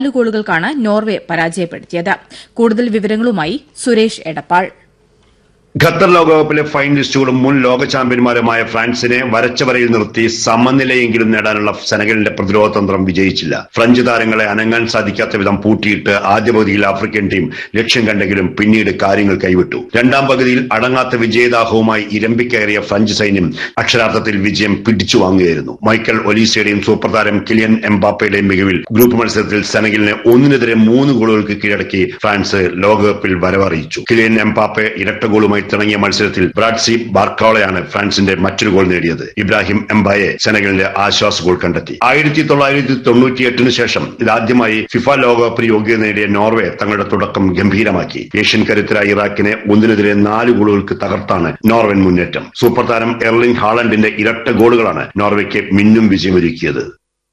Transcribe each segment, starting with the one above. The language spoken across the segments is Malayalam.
നാല് ഗോളുകൾക്കാണ് നോർവെ പരാജയപ്പെടുത്തിയത് കൂടുതൽ വിവരങ്ങളുമായി സുരേഷ് എടപ്പാൾ ഖത്തർ ലോകകപ്പിലെ ഫൈനലിസ്റ്റുകളും മുൻ ലോക ചാമ്പ്യന്മാരുമായ ഫ്രാൻസിനെ വരച്ച വരയിൽ നിർത്തി സമനിലയെങ്കിലും നേടാനുള്ള സെനഗലിന്റെ പ്രതിരോധ തന്ത്രം വിജയിച്ചില്ല ഫ്രഞ്ച് താരങ്ങളെ അനങ്ങാൻ സാധിക്കാത്ത വിധം പൂട്ടിയിട്ട് ആദ്യ പകുതിയിൽ ആഫ്രിക്കൻ ടീം ലക്ഷ്യം കണ്ടെങ്കിലും പിന്നീട് കാര്യങ്ങൾ കൈവിട്ടു രണ്ടാം പകുതിയിൽ അടങ്ങാത്ത വിജയദാഹവുമായി ഇരമ്പിക്കയറിയ ഫ്രഞ്ച് സൈന്യം അക്ഷരാർത്ഥത്തിൽ വിജയം പിടിച്ചു വാങ്ങുകയായിരുന്നു മൈക്കൽ ഒലീസയുടെയും സൂപ്പർ താരം കിലിയൻ എംബാപ്പയുടെയും മികവിൽ ഗ്രൂപ്പ് മത്സരത്തിൽ സെനഗലിനെ ഒന്നിനെതിരെ മൂന്ന് ഗോളുകൾക്ക് കീഴടക്കി ഫ്രാൻസ് ലോകകപ്പിൽ വരവറിയിച്ചു കിലിയൻ എംബാപ്പെ ഇരട്ട ഗോളുമായി തിളങ്ങിയ മത്സരത്തിൽ ബ്രാഡ്സി ബാർക്കോളയാണ് ഫ്രാൻസിന്റെ മറ്റൊരു ഗോൾ നേടിയത് ഇബ്രാഹിം എംബായെ സെനഗലിന്റെ ആശ്വാസ ഗോൾ കണ്ടെത്തി ആയിരത്തി തൊള്ളായിരത്തി തൊണ്ണൂറ്റിയെട്ടിന് ശേഷം ഇതാദ്യമായി ഫിഫ ലോകകപ്പ് യോഗ്യത നേടിയ നോർവെ തങ്ങളുടെ തുടക്കം ഗംഭീരമാക്കി ഏഷ്യൻ കരുത്തരായ ഇറാഖിനെ ഒന്നിനെതിരെ നാല് ഗോളുകൾക്ക് തകർത്താണ് നോർവൻ മുന്നേറ്റം സൂപ്പർ താരം എർലിംഗ് ഹാളണ്ടിന്റെ ഇരട്ട ഗോളുകളാണ് നോർവയ്ക്ക് മിന്നും വിജയമൊരുക്കിയത്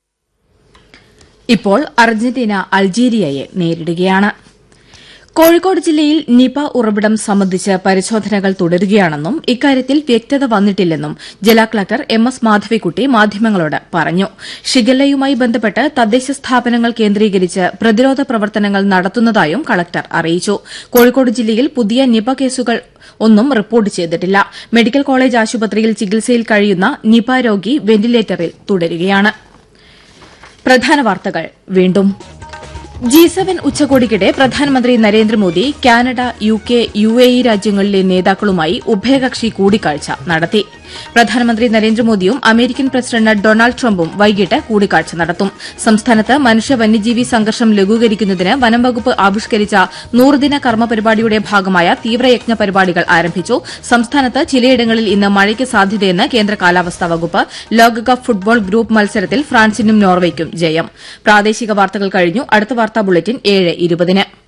ഇപ്പോൾ അർജന്റീന അൾജീരിയയെ നേരിടുകയാണ് കോഴിക്കോട് ജില്ലയിൽ നിപ ഉറവിടം സംബന്ധിച്ച് പരിശോധനകൾ തുടരുകയാണെന്നും ഇക്കാര്യത്തിൽ വ്യക്തത വന്നിട്ടില്ലെന്നും ജില്ലാ കളക്ടർ എം എസ് മാധവിക്കുട്ടി മാധ്യമങ്ങളോട് പറഞ്ഞു ഷിഗല്ലയുമായി ബന്ധപ്പെട്ട് തദ്ദേശ സ്ഥാപനങ്ങൾ കേന്ദ്രീകരിച്ച് പ്രതിരോധ പ്രവർത്തനങ്ങൾ നടത്തുന്നതായും കളക്ടർ അറിയിച്ചു കോഴിക്കോട് ജില്ലയിൽ പുതിയ നിപ കേസുകൾ ഒന്നും റിപ്പോർട്ട് ചെയ്തിട്ടില്ല മെഡിക്കൽ കോളേജ് ആശുപത്രിയിൽ ചികിത്സയിൽ കഴിയുന്ന നിപ രോഗി വെന്റിലേറ്ററിൽ തുടരുകയാണ് പ്രധാന വാർത്തകൾ വീണ്ടും ജി സെവൻ ഉച്ചകോടിക്കിടെ പ്രധാനമന്ത്രി Narendra Modi Canada U K U A E രാജ്യങ്ങളിലെ നേതാക്കളുമായി ഉഭയകക്ഷി കൂടിക്കാഴ്ച നടത്തി പ്രധാനമന്ത്രി നരേന്ദ്രമോദിയും അമേരിക്കൻ പ്രസിഡന്റ് ഡൊണാൾഡ് ട്രംപും വൈകിട്ട് കൂടിക്കാഴ്ച നടത്തും സംസ്ഥാനത്ത് മനുഷ്യ വന്യജീവി സംഘർഷം ലഘൂകരിക്കുന്നതിന് വനം വകുപ്പ് ആവിഷ്കരിച്ച നൂറുദിന കർമ്മ പരിപാടിയുടെ ഭാഗമായ തീവ്രയജ്ഞ പരിപാടികൾ ആരംഭിച്ചു സംസ്ഥാനത്ത് ചിലയിടങ്ങളിൽ ഇന്ന് മഴയ്ക്ക് സാധ്യതയെന്ന് കേന്ദ്ര കാലാവസ്ഥാ വകുപ്പ് ലോകകപ്പ് ഫുട്ബോൾ ഗ്രൂപ്പ് മത്സരത്തിൽ ഫ്രാൻസിനും നോർവേയ്ക്കും ജയം പ്രാദേശിക വാർത്തകൾ കഴിഞ്ഞു അടുത്ത വാർത്താ ബുള്ളറ്റിൻ ഏഴ് ഇരുപതിന്